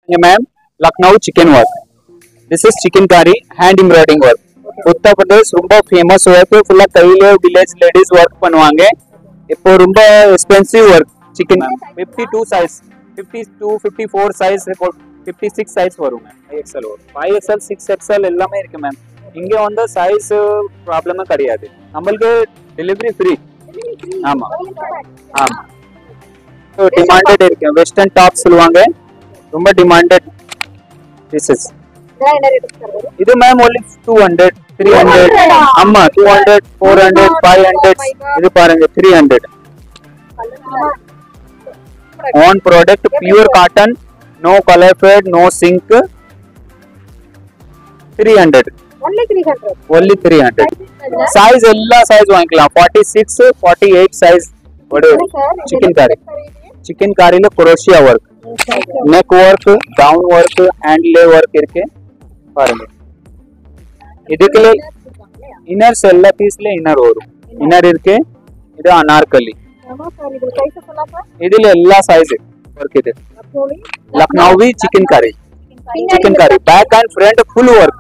Ma'am Lucknow chikan work this is chikankari hand embroidery work Uttar Pradesh ரொம்ப famous work ஃபுல்லா கையில village ladies work பண்ணுவாங்க இப்போ ரொம்ப expensive work chikan fifty two size fifty two fifty four size fifty six size வரும் ma'am five XL வரும் five XL six XL எல்லாமே இருக்கு மேம் இங்க வந்து சைஸ் ப்ராப்ளமே கிடையாது நம்மளுக்கு டெலிவரி ஃப்ரீ ஆமா ஆமா ஸோ டிமாண்டட் இருக்கு வெஸ்டர்ன் டாப் சொல்லுவாங்க ரொம்ப டிமாண்டட் பீசஸ் இதெல்லாம் என்ன ரேட் சார் வரும் இது ma'am only two hundred three hundred ஆமா two hundred four hundred five hundred இது பாருங்க three hundred on product pure cotton no colour fade no shrink three hundred only three hundred only three hundred size எல்லா size வாங்கிக்கலாம் forty six forty eight size ஒரு chikankari சிக்கன் காரில Croatia work neck work down work ஹேண்ட்லே work இருக்கு பாருங்க இதுக்குள்ள inners எல்லா பீஸ்ல இன்னர் வரும் இன்னர் இருக்கு இது அனார்கலி ஆமா சார் இது சைஸ் சொல்லலாம் சார் இதுல எல்லா சைஸ் ஒர்க் இது லக்னோலி Lucknowi chikankari chikankari back and front full work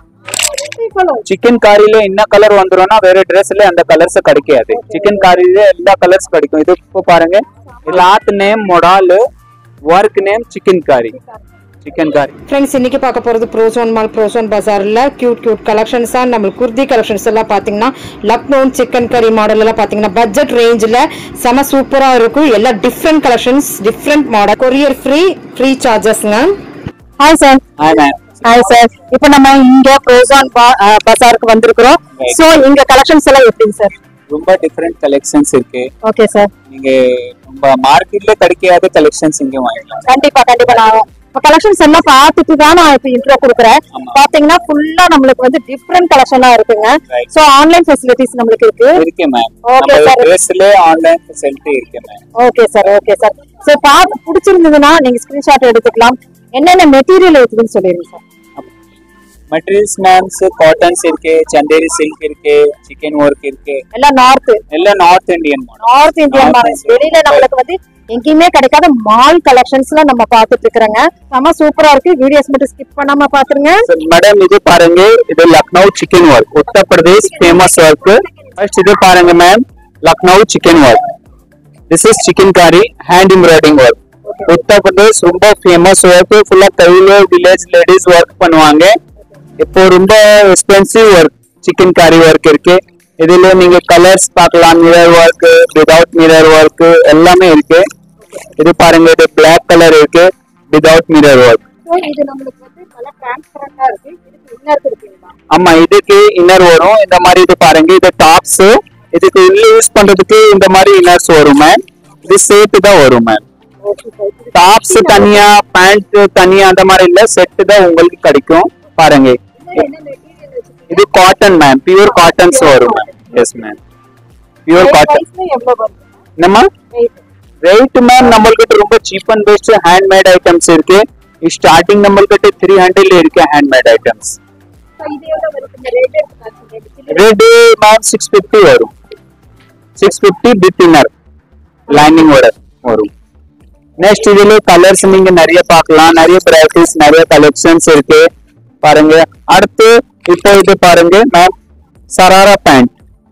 colour சிக்கன் காரில என்ன கலர் வந்துரும்னா வேற ட்ரெஸ்ல அந்த கலர்ஸ் கிடைக்காது சிக்கன் காரில எல்லா கலர்ஸ் கிடைக்கும் இது இப்போ பாருங்க cloth name modal work name chikankari chikankari friends இன்னைக்கு பார்க்க போகிறது ப்ரோசோன் மால் ப்ரோசோன் பஜாரில் கியூட் கியூட் கலெக்ஷன்ஸ் தான் நம்மளுக்கு குர்தி கலெக்ஷன்ஸ் எல்லாம் பார்த்தீங்கன்னா லக்னோ சிக்கன் கறி மாடல் எல்லாம் பார்த்தீங்கன்னா பட்ஜெட் ரேஞ்சில் செம சூப்பராக இருக்கும் எல்லாம் different collections different model courier free free சார்ஜஸ்ங்க hi sir hi ma'am hi sir இப்போ நம்ம இங்க ப்ரோசான் பஜாருக்கு வந்திருக்கிறோம் Right. சோ இங்க கலெக்ஷன்ஸ் எல்லாம் எப்படிங்க சார் ரொம்ப டிஃப்ரெண்ட் கலெக்ஷன்ஸ் இருக்கு ஓகே சார் நீங்க நம்ம மார்க்கெட்ல கிடைக்காத கலெக்ஷன்ஸ் இங்க வாங்கிக்கலாம் கண்டிப்பா கண்டிப்பா நான் கலெக்ஷன்ஸ் எல்லாம் பார்த்துட்டு தான் நான் இப்போ இன்ட்ரோ கொடுக்குறேன் ஆமா. பாத்தீங்கன்னா ஃபுல்லா நம்மளுக்கு வந்து டிஃப்ரெண்ட் கலெக்ஷனா இருக்குங்க Right. சோ ஆன்லைன் ஃபெசிலிட்டிஸ் நம்மளுக்கு இருக்கு இருக்கு மேம் Okay, நம்ம sir. ட்ரெஸ்ல ஆன்லைன் ஃபெசிலிட்டி இருக்கு ma'am okay sir okay sir so பார்த்து பிடிச்சிருந்ததுன்னா நீங்க ஸ்கிரீன்ஷாட் எடுத்துக்கலாம் என்னென்ன மெட்டீரியல் இருக்குதுன்னு சொல்லிடுங்க சார் மெட்டீரியல்ஸ் மேம்ஸ் காட்டன்ஸ் இருக்கு சந்தேரி சில்க் இருக்கு சிக்கன் ஒர்க் இருக்கு எல்லாம் நார்த் எல்லாம் north Indian model north Indian North models Indian. வெளியில நம்மளுக்கு வந்து எங்கேயுமே கிடைக்காத மால் கலெக்ஷன்ஸ்ல நம்ம பார்த்துட்டு இருக்கிறோங்க செம சூப்பரா இருக்கு வீடியோஸ் மட்டும் ஸ்கிப் பண்ணாம பாத்துருங்க மேடம் இது பாருங்க இது Lucknow chikan work Uttar Pradesh famous work first இது பாருங்க ma'am Lucknow chikan work this is chikankari hand embroidery work Uttar Pradesh ரொம்ப ஃபேமஸ் ஒர்க் ஃபுல்லா கையில வில்லேஜ் லேடிஸ் ஒர்க் பண்ணுவாங்க இப்போ ரொம்ப expensive work chikankari work இருக்கு இதுல நீங்க கலர்ஸ் பார்க்கலாம் mirror work without mirror work எல்லாமே இருக்கு இது பாருங்க இது பிளாக் கலர் இருக்கு விதவுட் மிரர் ஒர்க் So, இது நம்மளுக்கு வந்து நல்லா டிரான்ஸ்பரண்டா இருக்கு இதுக்கு இன்னர் இருக்குங்களா ஆமா இதுக்கு இன்னர் வரும் இந்த மாதிரி இது பாருங்க இது டாப்ஸ் இதுக்கு உள்ள யூஸ் பண்றதுக்கு இந்த மாதிரி இன்னர்ஸ் வரும் மேம் இது சேர்த்து தான் வரும் மேம் ஓகே சார் டாப்ஸ் தனியா பேண்ட் தனியா அந்த மாதிரி இல்ல செட்டு தான் உங்களுக்கு கிடைக்கும் பாருங்க என்ன மெட்டீரியல் வச்சிருக்கீங்க இது காட்டன் மேம் பியூர் காட்டன்ஸ் வரும் ma'am yes ma'am pure cotton பிரைஸ்ல எவ்வளவு வரும் என்னம்மா ரேட் ரேட் மேம் நம்மள்கிட்ட ரொம்ப cheap and best handmade items இருக்கு ஸ்டார்டிங் நம்மள்கிட்ட த்ரீ ஹண்ட்ரட்ல இருக்கு ஹேண்ட்மேட் ஐட்டம்ஸ் இது எவ்வளவு வரும் இந்த ரேட் எடுத்து ரெட் மேம் சிக்ஸ் ஃபிஃப்டி வரும் six fifty with inner lining வர வரும் நெக்ஸ்ட் இதுல கலர்ஸ் நீங்க நிறைய பார்க்கலாம் நிறைய வெரைட்டிஸ் நிறைய கலெக்ஷன்ஸ் இருக்கு பாருங்க அடுத்து இப்போ இது பாருங்க மேம் சராரா பேண்ட்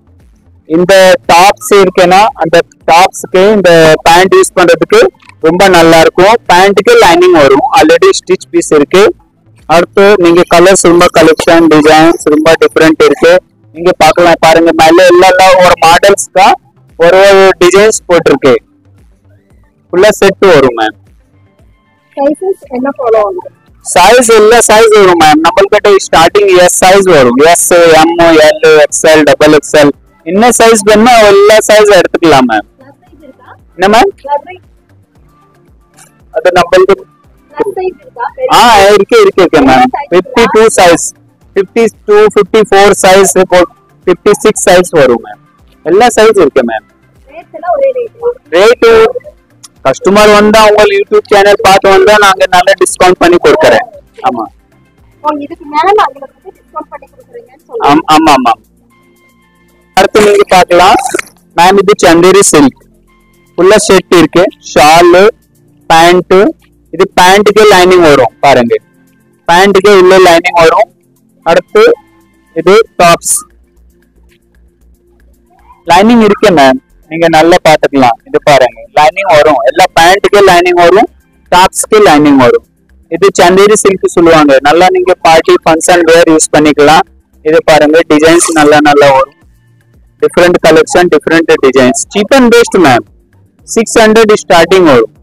இந்த டாப்ஸ் இருக்குன்னா அந்த டாப்ஸ்க்கு இந்த பேண்ட் யூஸ் பண்றதுக்கு ரொம்ப நல்லா இருக்கும் பேண்ட்டுக்கு லைனிங் வரும் ஆல்ரெடி ஸ்டிச் பீஸ் இருக்கு அடுத்து நீங்க கலர்ஸ் ரொம்ப கலெக்ஷன் டிசைன்ஸ் ரொம்ப டிஃப்ரெண்ட் இருக்கு நீங்க பார்க்கலாம் பாருங்க மேல எல்லாம் ஒரு மாடல்ஸ் தான் ஒரு ஒரு டிசைன்ஸ் போட்டிருக்கு ஃபுல்லா செட் வரும் மேம் சைஸஸ் என்ன ஃபாலோ ஆகுது சைஸ் எல்லா சைஸ் வரும் மேம் நம்மள்கிட்ட ஸ்டார்டிங் எஸ் சைஸ் வரும் S M L XL double XL என்ன சைஸ் வேணுமோ எல்லா சைஸ் எடுத்துக்கலாம் மேம் சைஸ் இருக்கா என்ன மேம் அது நம்மளுக்கு சைஸ் இருக்கா ஆ இருக்கு இருக்கு இருக்கு ma'am fifty two size fifty two fifty four size fifty six size வரும் மேம் எல்லா சைஸ் இருக்கு மேம் ரேட்ஸ் எல்லாம் ஒரே ரேட் ரேட்டு கஸ்டமர் வந்தா உங்க யூடியூப் சேனல் பார்த்து வந்தா நாங்க நல்ல டிஸ்கவுண்ட் பண்ணி கொடுக்குறேன் ஆமா ஓ இதுக்கு மேல உங்களுக்கு வந்து டிஸ்கவுண்ட் பண்ணி கொடுக்குறீங்கன்னு சொல்லுங்க ஆம்- ஆமா ஆமா அடுத்து நீங்க பார்க்கலாம் மேம் இது சந்தேரி சில்க் ஃபுல்லா செட் இருக்கு ஷாலு பேண்ட் இது பேண்ட்டுக்கு லைனிங் வரும் பாருங்க பேண்ட்டுக்கு உள்ள லைனிங் வரும் அடுத்து இது டாப்ஸ் லைனிங் இருக்கு மேம் நீங்க நல்லா பாத்துக்கலாம் இது பாருங்க லைனிங் வரும் எல்லா பேண்ட்டுக்கு லைனிங் வரும் டாப்ஸ்க்கு லைனிங் வரும் இது சந்தேரி சில்க் சொல்லுவாங்க நல்லா நீங்க பார்ட்டி ஃபங்க்ஷன் வேர் யூஸ் பண்ணிக்கலாம் இது பாருங்க டிசைன்ஸ் நல்லா நல்லா வரும் different collection different designs cheap and best ma'am six hundred starting வரும்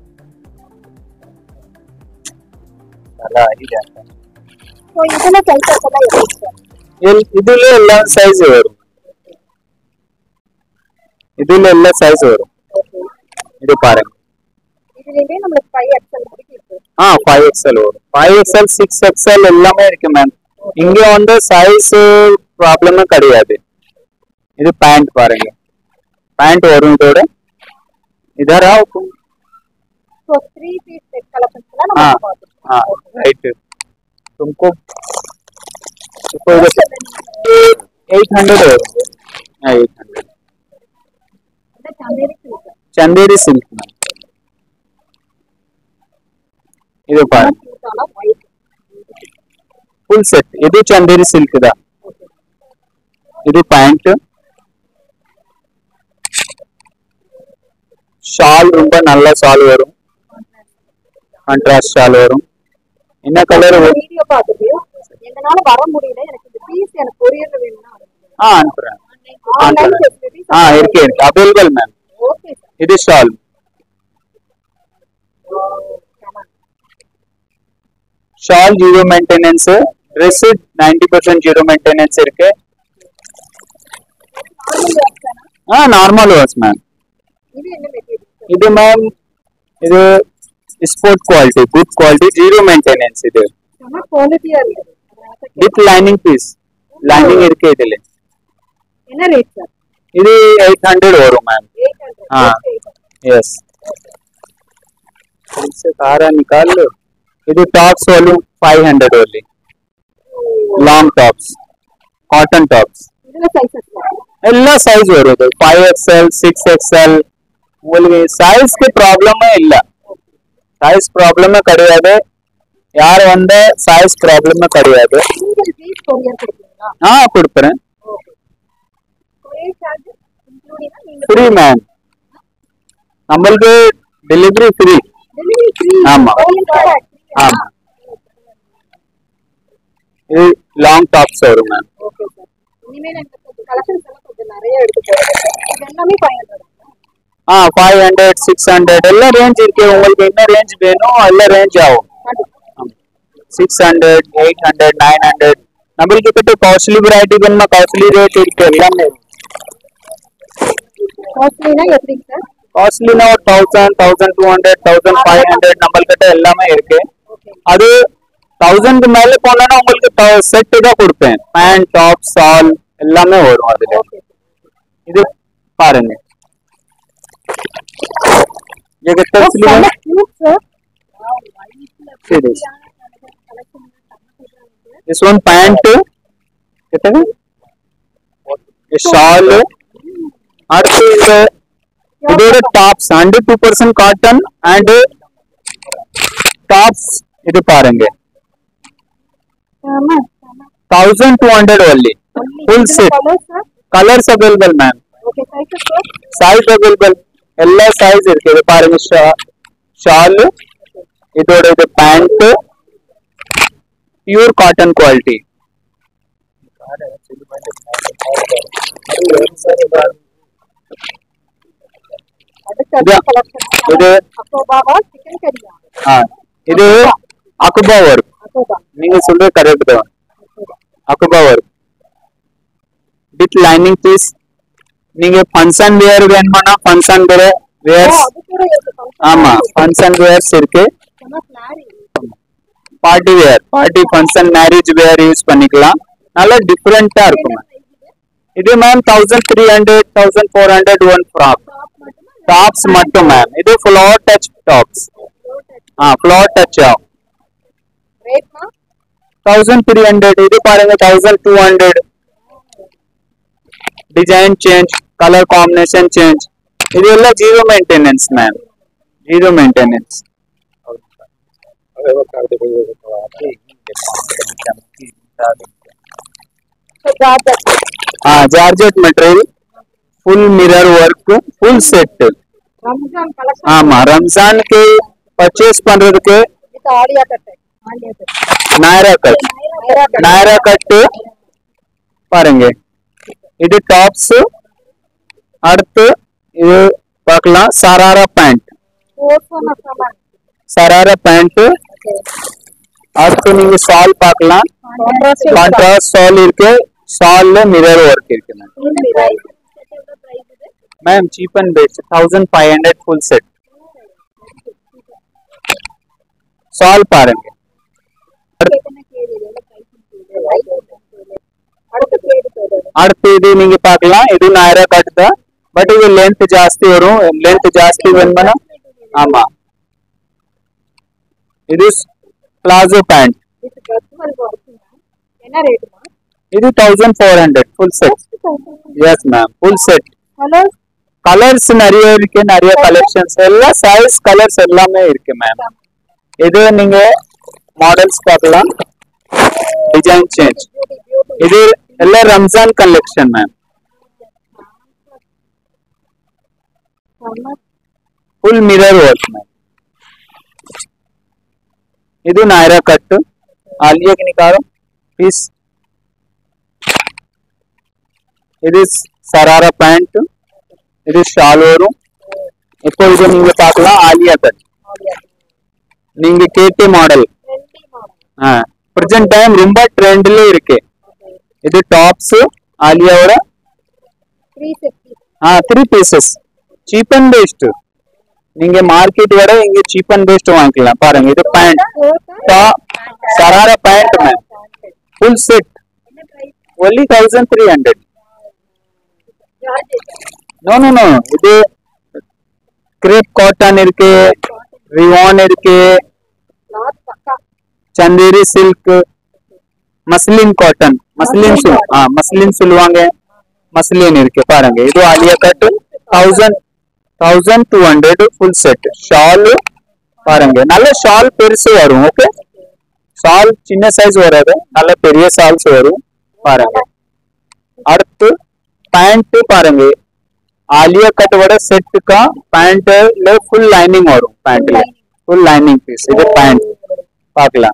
நல்லா ಇದೆ ಅಂತ. ஸோ இதுல சைஸஸ் எல்லாம் எப்படி சார் ಇಲ್- இதுல எல்லாம் சைஸ் வரும் இதுல எல்லாம் சைஸ் வரும் இது பாருங்க இதுலயுமே நம்மளுக்கு ஃபைவ் எக்ஸல் வரைக்கும் இருக்கு ஆ ஃபைவ் எக்ஸ்எல் வரும் ஃபைவ் எக்ஸ்எல் சிக்ஸ் எக்ஸ்எல் எல்லாமே இருக்கு மேம் இங்க வந்து சைஸ் ப்ராப்ளமே கிடையாது இது பேண்ட் பாருங்க பேண்ட் வரும் இதோட இதரா so three piece set collections எல்லாம் हाँ நம்ம பார்த்துருக்கோம் हाँ राइट तुमको इसको एट हंड्रेड है हाँ एट हंड्रेड இந்த சந்தேரி சில்க் चंदेरी सिल्क में ಇದು ಪಾರ சில்கான ஒயிட் ಫುಲ್ ಸೆಟ್ ಇದು ಚಂದೇರಿ ಸಿಲ್ಕ್ ದ ಇದು ಪ್ಯಾಂಟ್ ஷால் ரொம்ப நல்ல ஷால் வரும் கான்ட்ராஸ்ட் ஷால் வரும் என்ன கலர் வீடியோ பார்த்துட்டு எங்கனால வர முடியல எனக்கு இந்த பீஸ் எனக்கு கொரியர்ல வேணும்னா ஆ அனுப்புறேன் ஆன்லைன் அனுப்புறேன் ஆ இருக்கு இருக்கு அவைலபிள் மேம் ஓகே சார் இது shawl shawl zero maintenance dress ninety percent zero maintenance இருக்கு ஆ நார்மல் வாஷ் மேம் இது என்ன மெட்டீரியல் இது மேம் இது sport quality good quality zero maintenance இது செம குவாலிட்டியா இருக்கு வித் லைனிங் பீஸ் லைனிங் இருக்கு இதுல என்ன ரேட் சார் இது எயிட் ஹண்ட்ரட் வரும் மேம் எயிட் ஹண்ட்ரட் हाँ यस से सारा निकाल लो ಇದು tops value five hundred only long tops cotton tops இதுல சைஸஸ் ಎಲ್ಲ ಸೈಜ್ ಬರೋದು five X L six X L உங்களுக்கு சைஸ்க்கு ப்ராப்ளமே இல்ல சைஸ் ப்ராப்ளமே கிடையாது யார் வந்த சைஸ் ப்ராப்ளமே கிடையாது சிங்கிள் பீஸ் கொரியர் கொடுப்பீங்களா நான் கொடுக்குறேன் ஓகே கொரியர் சார்ஜ் இன்க்ளூடிங்கா நீங்க ஃப்ரீ மேம் நம்மளுக்கு டெலிவரி ஃப்ரீ டெலிவரி ஃப்ரீ ஆமா. ஆமா இது லாங் டாப்ஸ் வரும் மேம் ஓகே சார் இனிமே எனக்கு கொஞ்சம் கலெக்ஷன்ஸ் எல்லாம் கொஞ்சம் நிறைய எடுத்து போடுங்க இது எல்லாமே ஃபைவ் ஹண்ட்ரட் ஆ ஃபைவ் ஹண்ட்ரட் சிக்ஸ் ஹண்ட்ரட் எல்லாம் ரேஞ்ச் இருக்கு உங்களுக்கு என்ன ரேஞ்ச் வேணும் எல்லாம் ரேஞ்ச் ஆகும் six hundred eight hundred nine hundred நம்மளுக்கு கிட்ட காஸ்ட்லி வெரைட்டி வேணுமா காஸ்ட்லி ரேட் இருக்கு எல்லாமே காஸ்ட்லினா எப்படிங்க சார் காஸ்ட்லினா ஒரு thousand thousand two hundred thousand five hundred நம்மள்கிட்ட எல்லாமே இருக்கு ஓகே அது தௌசண்ட் மேல போனா உங்களுக்கு செட் தான் கொடுப்பேன் பேண்ட் டாப் சால் எல்லாமே வரும் அதுல ஓகே இது பாருங்க ये कितना சார் सिलेंडर நல்ல கியூட் சார் சரி this one pant कितना ये shawl அடுத்து இந்த இதோட tops hundred two percent cotton and tops இது பாருங்க ஆமா thousand two hundred only full set colour sir colours available ma'am okay sizes sir size available எல்லா சைஸ் இருக்கு இது பாருங்க ஷால் இதோட இது பேண்ட் பியூர் காட்டன் குவாலிட்டி அடுத்த இது- கலெக்ஷன் இது அசோபாவா சிக்கன் கரியா ஆ இது அக்குபா ஒர்க் அசோபா நீங்க சொல்றது கரெக்ட் தான் அக்குபா ஒர்க் வித் லைனிங் பீஸ் நீங்க ஃபங்க்ஷன் வேர் வேணுமானா ஃபங்க்ஷன் வேர் ஓ வேர்ஸ் அது கூட இருக்கு function. ஆமா ஃபங்க்ஷன் வேர்ஸ் இருக்கு செம flary. Party wear party function marriage wear use பண்ணிக்கலாம் நல்லா டிஃப்ரெண்டா இருக்கும் ma'am. இது ma'am thousand three hundred thousand four hundred one frock tops மட்டும் மேம் இது ஃப்ளோர் டச் டாப்ஸ் ஆ ஃப்ளோர் டச் ஆகும் Rate னா? தௌசண்ட் த்ரீ ஹண்ட்ரட் இது பாருங்க thousand two hundred design change colour combination change இது எல்லாம் zero maintenance ma'am zero maintenance हाँ georgette material full mirror work full set Ramzan collection ஆமா ரம்ஜான் के பர்ச்சேஸ் பண்றதுக்கு with Alia cut Alia cut Naira cut Naira cut Naira cut பாருங்க இது டாப்ஸ் அடுத்து இது பார்க்கலாம் சராரா பேண்ட் ஓசோனா சாமான் சராரா பேண்ட் அடுத்து நீங்க ஷால் பார்க்கலாம் கான்ட்ராஸ்ட் கான்ட்ராஸ்ட் ஷால் இருக்கு ஷால்ல மிரர் ஒர்க் இருக்கு ma'am ma'am cheap and best thousand five hundred full set shawl பாருங்க அடுத்த கேடு போடுறது அடுத்து இது நீங்க பார்க்கலாம் இது நாயரா கட் தான் பட் இது லென்த் ಜಾಸ್ತಿ வரும் லென்த் ಜಾಸ್ತಿ வேணும்னா ஆமா இது பிளாசோ பேண்ட் வித் கஸ்டமர் ஒர்க்குங்க என்ன ரேட்டுமா இது thousand four hundred full set yes ma'am full set hello colours நிறைய இருக்கு நிறைய கலெக்ஷன்ஸ் எல்லா சைஸ் கலர்ஸ் எல்லாமே இருக்கு மேம் இது நீங்க மாடல்ஸ் பார்க்கலாம் டிசைன் சேஞ்ச் இது ಎಲ್ಲ Ramzan collection ma'am full mirror work ma'am ಇದು ನಾಯರಾ ಕಟ್ ಆಲಿಯಾಗೆ ನಿಕಾರೋ ಪೀಸ್ இது சராரா பேண்ட் இது ஷால் வரும் இப்போ இது நீங்க பார்க்கலாம் ஆலியா கட் நீங்க கேட்ட மாடல் பிரசன்ட் டைம் ரொம்ப ட்ரெண்ட்ல இருக்கு இது டாப்ஸ் ஆலியாவோட த்ரீ சிக்ஸ்டி ஆ three pieces cheap and best நீங்க மார்க்கெட் விட இங்க சீப் அண்ட் பெஸ்ட் வாங்கிக்கலாம் பாருங்க இது pant top sharara pant ma'am full set only thousand three hundred no no no இது கிரேப் காட்டன் இருக்கு ரிவான் இருக்கு கிளாத் பக்கா Chanderi silk muslin cotton muslin சொல் ஆ மஸ்லின் சொல்லுவாங்க மஸ்லின் இருக்கு பாருங்க இது Alia cut thousand thousand two hundred full set shawl பாருங்க நல்ல ஷால் பெருசு வரும் ஓகே ஷால் சின்ன சைஸ் வராது நல்ல பெரிய ஷால்ஸ் வரும் பாருங்க அடுத்து பேண்ட் பாருங்க ஆலியா கட் வர செட்டுக்கா பேண்ட்ல ஃபுல் லைனிங் வரும் பேண்ட்ல ஃபுல் லைனிங் பீஸ் இது பேண்ட் பார்க்கலாம்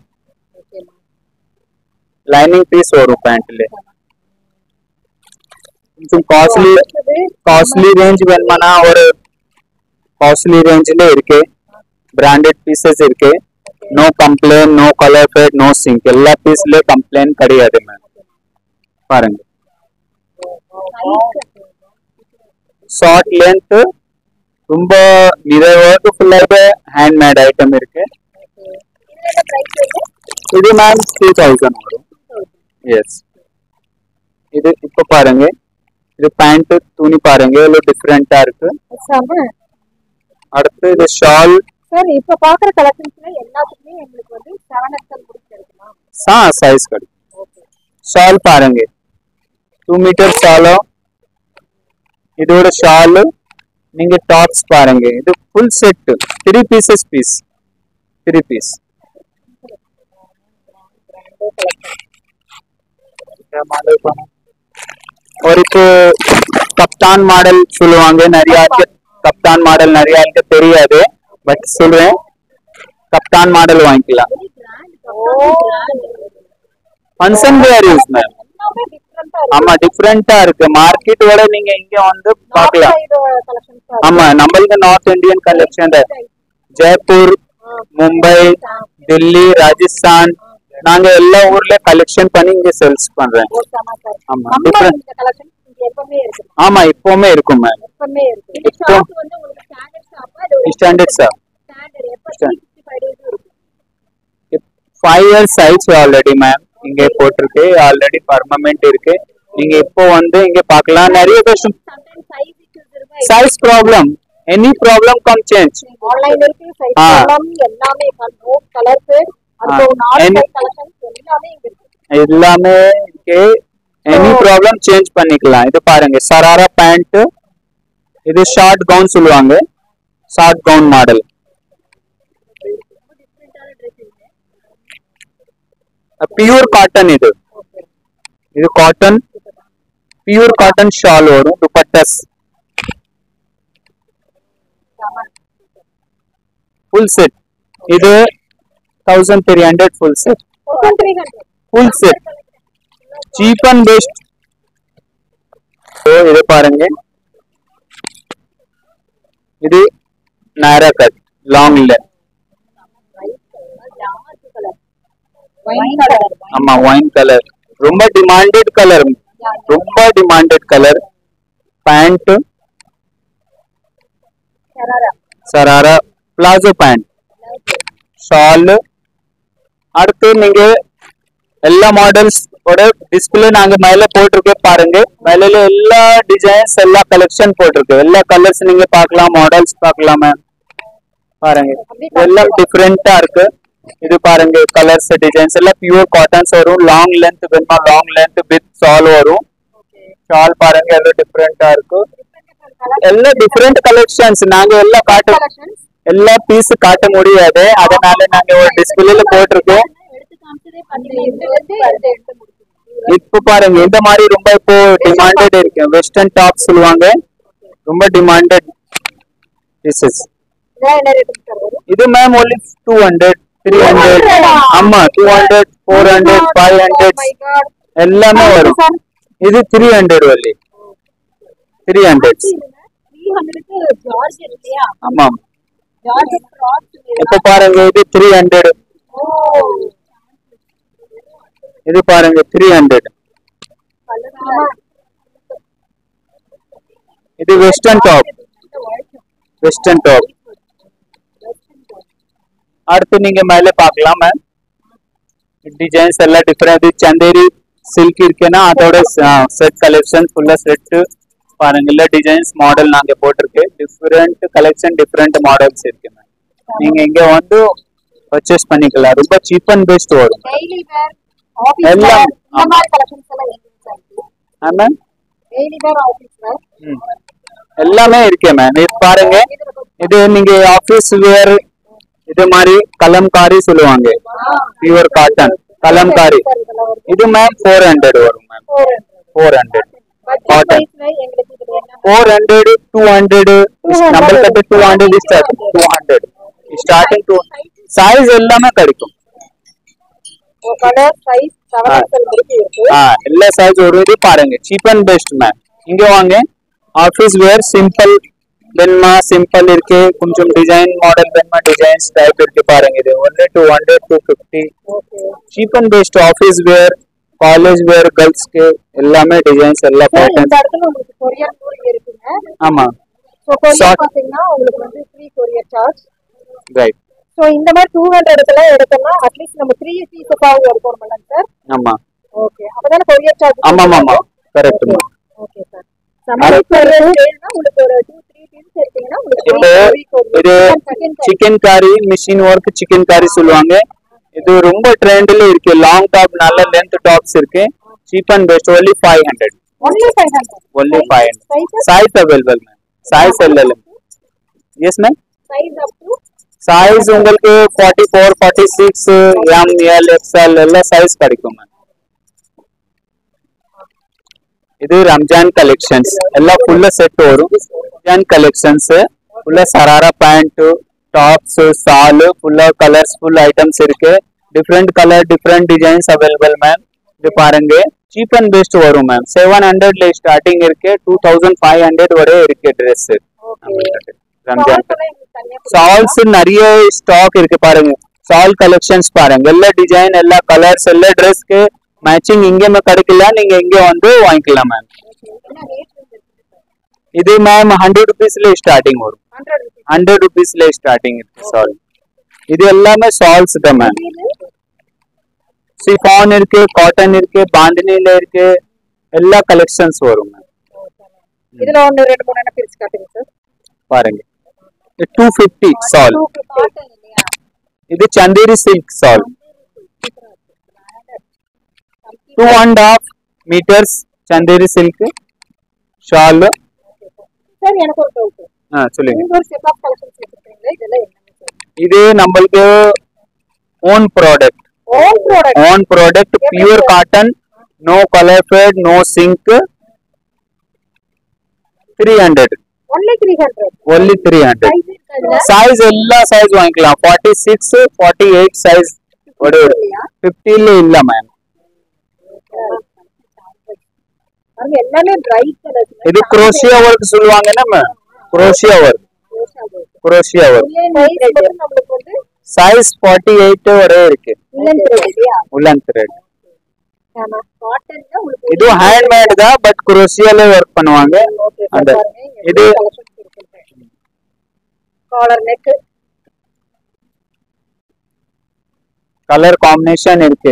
லைனிங் பீஸ் வரும் பேண்ட்ல கொஞ்சம் காஸ்ட்லி காஸ்ட்லி ரேஞ்ச் வேணுமானா ஒரு காஸ்ட்லி ரேஞ்சில இருக்கு பிராண்டட் பீசஸ் இருக்கு no complaint no colour fade no sink எல்லா பீஸ்ல கம்ப்ளைண்ட் கிடையாது மேம் பாருங்க ஷார்ட் லென்த் ரொம்ப நிறைய ஒர்க் ஃபுல்லாக ஹேண்ட்மேட் ஐட்டம் இருக்கு இது மேம் த்ரீ தௌசண்ட் வரும் எஸ் இது இப்போ பாருங்க இது பேண்ட் துணி பாருங்க எவ்வளவு டிஃப்ரெண்டா இருக்கு செம அடுத்து இது ஷால் சார் இப்ப பாக்குற கலெக்ஷன்ஸ்ல எல்லாத்துக்குமே எங்களுக்கு வந்து செவன் எக்ஸல் முடிச்சிருக்குமா சா சைஸ் கிடைக்கும் ஷால் பாருங்க டூ மீட்டர் ஷாலும் இதோட ஷால் நீங்க டாப்ஸ் பாருங்க இது full set three pieces piece three piece और एक கப்தான் மாடல் சொல்லுவாங்க நிறைய ஆளுக்கு கப்தான் மாடல் நிறைய ஆளுக்கு தெரியாது பட் சொல்றேன் கப்தான் மாடல் வாங்கிக்கலாம் ஃபங்க்ஷன் வேர் யூஸ் மேம் எல்லாமே டிஃப்ரெண்டா இருக்கு ஆமா டிஃப்ரெண்டா இருக்கு மார்க்கெட் விட நீங்க இங்க வந்து பார்க்கலாம் கலெக்ஷன்ஸ் ஆமா நம்மளுக்கு north Indian collection Jaipur Mumbai Delhi Rajasthan நாங்க எல்லா ஊர்ல கலெக்ஷன் பண்ணி இங்க சேல்ஸ் பண்றேன் ஆமா நம்ம டிஃப்ரெண்ட் இந்த கலெக்ஷன் இங்க எப்பவுமே இருக்கு ஆமா இப்பவுமே இருக்கும் மேம் எப்பவுமே இருக்கு இந்த இப்போ- ஷாப் வந்து உங்களுக்கு ஸ்டாண்டர்ட் ஷாப்பா ஸ்டாண்டர்ட் சார் ஸ்டாண்டர்ட் எப்ப 365 டேஸ் இருக்கு ஃபைவ் இயர்ஸ் ஆயிடுச்சு ஆல்ரெடி மேம் இங்க போட்டிருக்கு ஆல்ரெடி பர்மனெண்ட் இருக்கு நீங்க இப்போ வந்து இங்க பார்க்கலாம் நிறைய கொஸ்டின் சம்டைம்ஸ் சைஸ் இஷ்யூஸ் இருக்கு size problem any problem come change online இருக்கு சைஸ் ஆ. எல்லாம் எல்லாமே நோ கலர்ஸ் அந்த ஆ. நாலு Any- கலெக்ஷன்ஸ் எல்லாமே இங்க இருக்கு எல்லாமே இருக்கு எனி ப்ராப்ளம் சேஞ்ச் பண்ணிக்கலாம் இது பாருங்க சராரா பேண்ட் இது ஷார்ட் கவுன் சொல்லுவாங்க short gown model pure cotton இது இது காட்டன் பியூர் காட்டன் ஷால் வரும் துப்பட்டஸ் ஃபுல் செட் இது thousand three hundred full set full set cheap and best இது பாருங்க இது நேரா கட் லாங் லென்த் ஆமா ஒயின் கலர் ரொம்ப டிமாண்டட் கலர் ரொம்ப demanded colour pant sharara palazzo pant shawl அடுத்து நீங்க எல்லா மாடல்ஸ் ஓட டிஸ்பிளே நாங்க மேல போட்டிருக்கோம் பாருங்க மேல எல்லா டிசைன்ஸ் எல்லா கலெக்ஷன் போட்டிருக்கு எல்லா கலர்ஸ் நீங்க பார்க்கலாம் மாடல்ஸ் பார்க்கலாம் மேம் பாருங்க எல்லாம் டிஃப்ரெண்டா இருக்கு இது பாருங்க கலர்ஸ் டிசைன்ஸ் எல்லாம் பியூர் காட்டன்ஸ் வரும் லாங் லென்த் வேணுமா லாங் லென்த் வித் ஷால் வரும் ஷால் பாருங்க எல்லாம் டிஃப்ரெண்டா இருக்கு எல்லாம் டிஃப்ரெண்ட் கலெக்ஷன்ஸ் நாங்க எல்லாம் காட்டு எல்லா பீஸ் காட்ட முடியாது அதனால நாங்க ஒரு டிஸ்பிளேல போட்டிருக்கோம் இப்போ பாருங்க இந்த மாதிரி ரொம்ப இப்போ டிமாண்டட் இருக்கு வெஸ்டர்ன் டாப் சொல்லுவாங்க ரொம்ப டிமாண்டட் பீசஸ் இது ma'am only two hundred three hundred ஆமா two hundred four hundred five hundred எல்லாமே வரும் இது three hundred only three hundred ஆமா இப்ப பாருங்க இது த்ரீ ஹண்ட்ரட் இது பாருங்க த்ரீ ஹண்ட்ரட் இது வெஸ்டர்ன் டாப் வெஸ்டர்ன் டாப் அடுத்து நீங்க மேல பார்க்கலாம் மேம் டிசைன்ஸ் எல்லாம் டிஃபரெண்ட் சந்தேரி சில்க் இருக்குன்னா அதோட செட் கலெக்ஷன் ஃபுல்லா செட் பாருங்க இல்ல டிசைன்ஸ் மாடல் நாங்க போட்டிருக்கு டிஃபரெண்ட் கலெக்ஷன் டிஃபரெண்ட் மாடல்ஸ் இருக்கு மேம் நீங்க இங்க வந்து பர்ச்சேஸ் பண்ணிக்கலாம் ரொம்ப சீப் அண்ட் பெஸ்ட் வரும் டெய்லி வேர் ஆபீஸ் எல்லாம். வேர் இந்த மாதிரி கலெக்ஷன்ஸ் எல்லாம் எங்க இருக்கு ஆமா டெய்லி வேர் ஆபீஸ் வேர் ம். எல்லாமே இருக்கு மேம் இது பாருங்க இது நீங்க ஆபீஸ் வேர் இது மாதிரி கலம்காரி சொல்லுவாங்க பியூர் காட்டன் கலம்காரி இது மேம் ஃபோர் ஹண்ட்ரட் வரும் ma'am four hundred budget cotton பிரைஸ்ல எங்களுக்கு இதுல என்ன ஃபோர் ஹண்ட்ரட் டூ ஹண்ட்ரட் நம்மளுக்கு two hundred two hundred starting two size எல்லாமே கிடைக்கும் கலர் சைஸ் செவன் ஆ. எக்ஸல் வரைக்கும் இருக்கு ஆ எல்லா சைஸ் ஒரு இது பாருங்க சீப் அண்ட் பெஸ்ட் மேம் இங்க வாங்க ஆஃபீஸ் வேர் சிம்பிள் வேணுமா சிம்பிள் இருக்கு கொஞ்சம் டிசைன் மாடல் வேணுமா டிசைன்ஸ் டைப் இருக்கு பாருங்க இது only two hundred two fifty okay cheap and best office wear college wear கேர்ள்ஸ்க்கு எல்லாமே டிசைன்ஸ் எல்லா சார் இந்த பேட்டர்ன்ஸ் இடத்துல உங்களுக்கு கொரியர் கூட இருக்குங்க ஆமா ஸோ கொரியர் Short. பாத்தீங்கன்னா உங்களுக்கு வந்து free courier charge right so இந்த மாதிரி டூ ஹண்ட்ரட் இடத்துல எடுத்தோம்னா அட்லீஸ்ட் நம்ம த்ரீ பீஸஸாவது எடுக்கணும் சார் ஆமா ஓகே அப்பதானே கொரியர் சார்ஜ் ஆமா ஆமா கரெக்ட் மேம் ஓகே சார் சமையல் வேணும்னா உங்களுக்கு ஒரு டூ த்ரீ பீஸ் எடுத்தீங்கன்னா உங்களுக்கு இப்போ free courier. இது Second time. Chikankari machine work chikankari சொல்லுவாங்க இது ரொம்ப ட்ரெண்ட்ல இருக்கு லாங் டாப் நல்ல லென்த் டாப்ஸ் இருக்கு cheap and best only five hundred Only 500. Only five hundred Sizes? Size available ma'am size இல்லை yes ma'am Size up to size உங்களுக்கு forty four forty six M L XL எல்லாம் size கிடைக்கும் ma'am இது Ramzan collections எல்லாம் ஃபுல்லா set வரும் Ramzan collections ஃபுல்லா sharara pant tops shawl ஃபுல்லா கலர்ஸ் ஃபுல் ஐட்டம்ஸ் இருக்கு different colour different designs available ma'am இது பாருங்க சீப் அண்ட் பெஸ்ட் வரும் மேம் செவன் ஹண்ட்ரட்ல ஸ்டார்டிங் இருக்கு டூ தௌசண்ட் ஃபைவ் ஹண்ட்ரட் வரை இருக்கு ட்ரெஸ் ரம்ஜான் Shorts எல்லாம் எங்களுக்கு தனியா சால்ஸ் நிறைய ஸ்டாக் இருக்கு பாருங்க சால் கலெக்ஷன்ஸ் பாருங்க எல்லா டிசைன் எல்லா கலர்ஸ் எல்லா ட்ரெஸ்க்கு மேட்சிங் இங்கேயுமே கிடைக்கல நீங்க இங்க வந்து வாங்கிக்கலாம் மேம் என்ன rate இருக்கு? இது மேம் ஹண்ட்ரட் ருபீஸ்ல ஸ்டார்டிங் வரும் 100 rupees. ஹண்ட்ரட் ருபீஸ்ல ஸ்டார்டிங் இருக்கு சால் இது எல்லாமே சால்ஸ் தான் மேம் இது சிஃபான் இருக்கு காட்டன் இருக்கு பாந்தினில இருக்கு எல்லா கலெக்ஷன்ஸ் வரும் மேம் இதுல ஒண்ணு ரெண்டு மூணு என்ன பிரிச்சு காட்டுங்க சார் பாருங்க டூ ஃபிஃப்டி சால் காட்டன் இல்லையா இது Chanderi silk shawl two and half metres Chanderi silk shawl sir எனக்கு ஒரு டவுட் ஆ சொல்லுங்க நீங்க ஒரு செட் ஆஃப் கலெக்ஷன்ஸ் வச்சிருக்கீங்களா இதெல்லாம் என்னங்க சார் இது நம்மளுக்கு own product own product own product pure cotton no color fade no sink 300 only three hundred only 300 size எல்லா size வாங்கிக்கலாம் 46 48 size ஒரு ஃபிஃப்டில இல்ல மேம் அது எல்லாமே பிரைட் கலர்ஸ் இது குரோஷியா ஒர்க் சொல்லுவாங்கன்னா ma'am crochet work crochet work நம்மளுக்கு வந்து சைஸ் 48 வரை இருக்கு இல்லன் த்ரெட் இல்லையா உலன் த்ரெட் ஆமா காட்டன்ல உங்களுக்கு இது ஹேண்ட்மேட் தான் பட் குரோஷியால ஒர்க் பண்ணுவாங்க ஓகே அந்த இது காலர் நெக் கலர் காம்பினேஷன் இருக்கு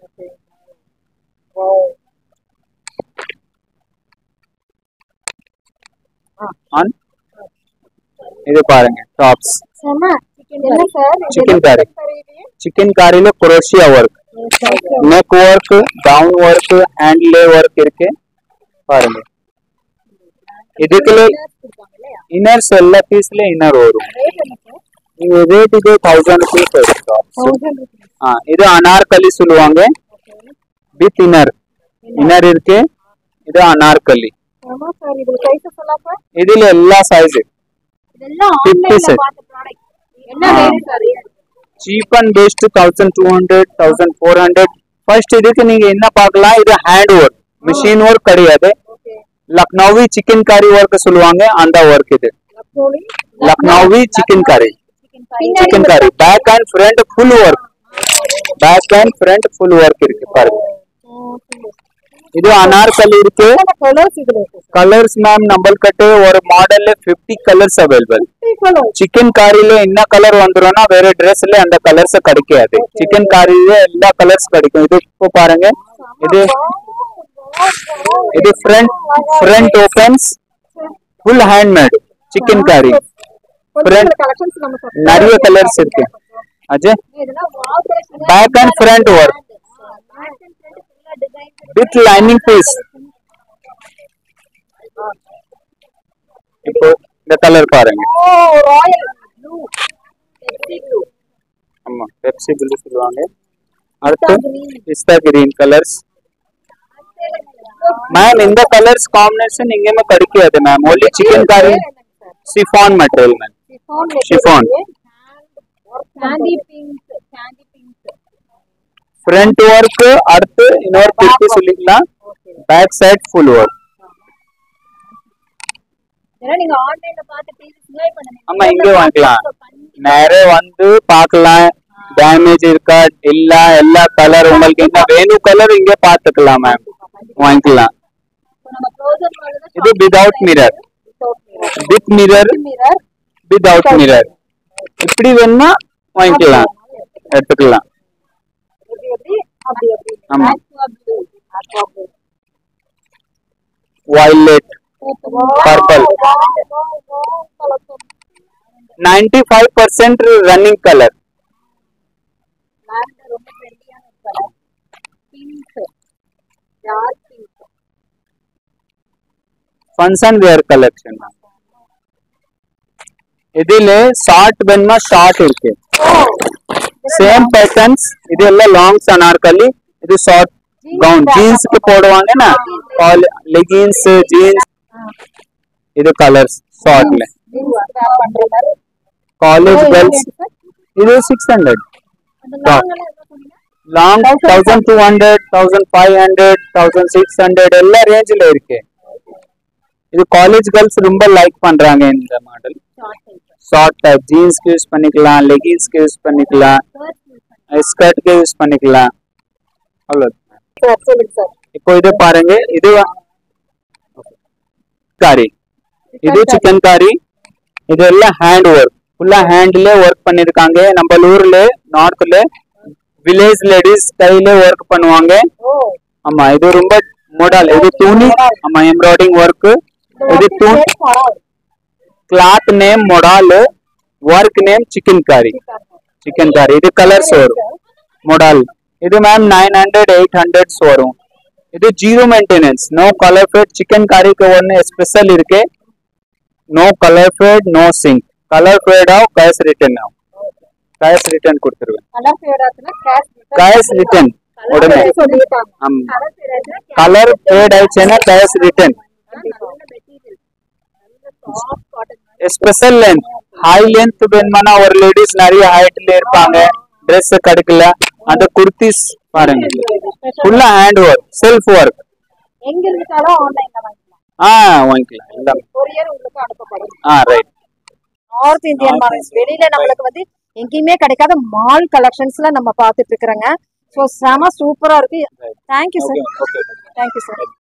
ஆன் இது பாருங்க டாப்ஸ் செம என்ன சார் Chicken curry. சிக்கன் காரில Croatia work neck work down work ஹேண்ட்லே ஒர்க் இருக்கு பாருங்க இதுக்குள்ள இன்னர்ஸ் எல்லா பீஸ்ல இன்னர் வரும் நீங்க ரேட் இது தௌசண்ட் ருபீஸ் வரும் tops. ஆ இது அனார்கலி சொல்லுவாங்க வித் இன்னர் இன்னர் இருக்கு இது அனார்கலி ஆமா சார் இது சைஸஸ் எல்லாம் சார் இதுல எல்லா சைஸ் இதெல்லாம் Fifty ஆன்லைன்ல set. பார்த்த ப்ராடக்ட் என்ன rate sir cheap and best thousand two hundred thousand four hundred first இதுக்கு நீங்க என்ன பார்க்கலாம் இது ஹேண்ட் ஒர்க் மிஷின் ஒர்க் கிடையாது okay Lucknowi chikankari work சொல்லுவாங்க அந்த ஒர்க் இது Lucknowi Lucknowi chikankari chikankari back and front full work back and front full work இருக்கு பாருங்க இது அனார்கலி இருக்கு கலர்ஸ் இதுல இருக்கு கலர்ஸ் மேம் நம்மள்கிட்ட ஒரு மாடல்ல 50 கலர்ஸ் அவைலபிள் கலர் சிக்கன் காரில என்ன கலர் வந்துரும்னா வேற ட்ரெஸ்ல அந்த கலர்ஸ் கிடைக்காது சிக்கன் காரில எல்லா கலர்ஸ் கிடைக்கும் இது இப்போ பாருங்க இது இது front front opens full handmade chikankari Front. Collections நம்ம சொல்றோம். நிறைய கலர்ஸ் இருக்கு அஜய் இதெல்லாம் wow collection. Back and front work Back and front full ah design with lining piece இப்போ இந்த கலர் பாருங்க ஓ ராயல் ப்ளூ பெப்சி ப்ளூ ஆமா பெப்சி ப்ளூ சொல்லுவாங்க அடுத்து பிஸ்தா கிரீன் கலர்ஸ் மேம் இந்த கலர்ஸ் காம்பினேஷன் எங்கேயுமே கிடைக்காது ma'am only chikankari chiffon material ma'am Chiffon. Sandy pink sandy pink front work அடுத்து இன்னொரு திருப்பி சொல்லிக்கலாம் பேக் சைட் ஃபுல் ஒர்க் ஏன்னா நீங்க ஆன்லைன்ல பார்த்து பீஸ் என்ஜாய் பண்ணுங்க ஆமா இங்கே வாங்கிக்கலாம் நிறைய வந்து பார்க்கலாம் டேமேஜ் இருக்கா இல்ல எல்லா கலர் உங்களுக்கு என்ன வேணும் கலர் இங்க பாத்துக்கலாம் மேம் வாங்கிக்கலாம் நம்ம க்ளோசர் மாதிரி தான் இது without mirror with mirror mirror without mirror இப்படி வேணும்னா வாங்கிக்கலாம் எடுத்துக்கலாம் எப்படி எப்படி அப்படி எப்படி ஆமா. Aqua blue. Aqua blue. violet Purple. Ninety five percent running colour Lavender ரொம்ப ட்ரெண்டியான colour pink dark pink function wear collection இதுல ஷார்ட் வேணுமா ஷார்ட் இருக்கு சேம் பேட்டர்ன்ஸ் இது எல்லாம் லாங்ஸ் அனார்கலி இது ஷார்ட் கவுன் ஜீன்ஸ்க்கு போடுவாங்கன்னா லெகின்ஸ் ஜீன்ஸ் இது கலர்ஸ் ஷார்ட்ல ஜீன்ஸ் வேர் பண்ற மாதிரி காலேஜ் கேர்ள்ஸ் இது சிக்ஸ் ஹண்ட்ரட் அந்த லாங் எல்லாம் என்ன சொன்னீங்க long thousand two hundred thousand five hundred thousand six hundred எல்லா ரேஞ்சில் இருக்கு இது காலேஜ் கேர்ள்ஸ் ரொம்ப லைக் பண்றாங்க இந்த model short type short type ஜீன்ஸ்க்கு யூஸ் பண்ணிக்கலாம் லெகின்ஸ்க்கு யூஸ் பண்ணிக்கலாம் ஸ்கர்ட்க்கு யூஸ் பண்ணிக்கலாம் அவ்வளோ சார் சொல்லுங்க சார் இப்போ இது பாருங்க இது காரி இது சிக்கன் காரி இது எல்லாம் ஹேண்ட் ஒர்க் ஃபுல்லா ஹேண்ட்ல ஒர்க் பண்ணிருக்காங்க நம்ம ஊர்ல நார்த்ல வில்லேஜ் லேடிஸ் கையில ஒர்க் பண்ணுவாங்க ஓ ஆமா இது ரொம்ப மாடல் இது துணி ஆமா எம்ப்ராய்டிங் ஒர்க் இது துணி cloth name modal work name chikankari chikankari இது கலர்ஸ் வரும் மொடால் இது ma'am nine hundred eight hundreds வரும் இது zero maintenance no colour fade சிக்கன் காரிக்கு ஒன்று ஸ்பெஷல் இருக்கு no colour fade no sink colour fade ஆகும் கேஸ் ரிட்டர்ன் ஆகும் கேஷ் ரிட்டர்ன் கொடுத்துருவேன் கலர் ஃபேட் ஆச்சுன்னா கேஷ் கேஷ் ரிட்டர்ன் உடனே சொல்லிட்டாங்க ஆமா கலர் ஃபேட் ஆச்சுன்னா கலர் ஃபேட் ஆயிடுச்சுன்னா cash return special length high length வேணுமானா ஒரு லேடிஸ் நிறைய ஹைட்ல இருப்பாங்க Dress கிடைக்கல அந்த குர்த்திஸ் பாருங்க ஃபுல்லா ஹேண்ட் ஒர்க் செல்ஃப் ஒர்க் எங்க இருந்தாலும் ஆன்லைன்ல வாங்கிக்கலாம் ஆ வாங்கிக்கலாம் எல்லாமே கொரியர் உங்களுக்கு அனுப்பப்படும் ஆ ரைட் நார்த் இந்தியன் மாடல்ஸ் வெளியில நம்மளுக்கு வந்து எங்கேயுமே கிடைக்காத மால் கலெக்ஷன்ஸ்ல நம்ம பார்த்துட்டு இருக்கிறோங்க ஸோ செம சூப்பரா இருக்கு thank you sir okay thank you sir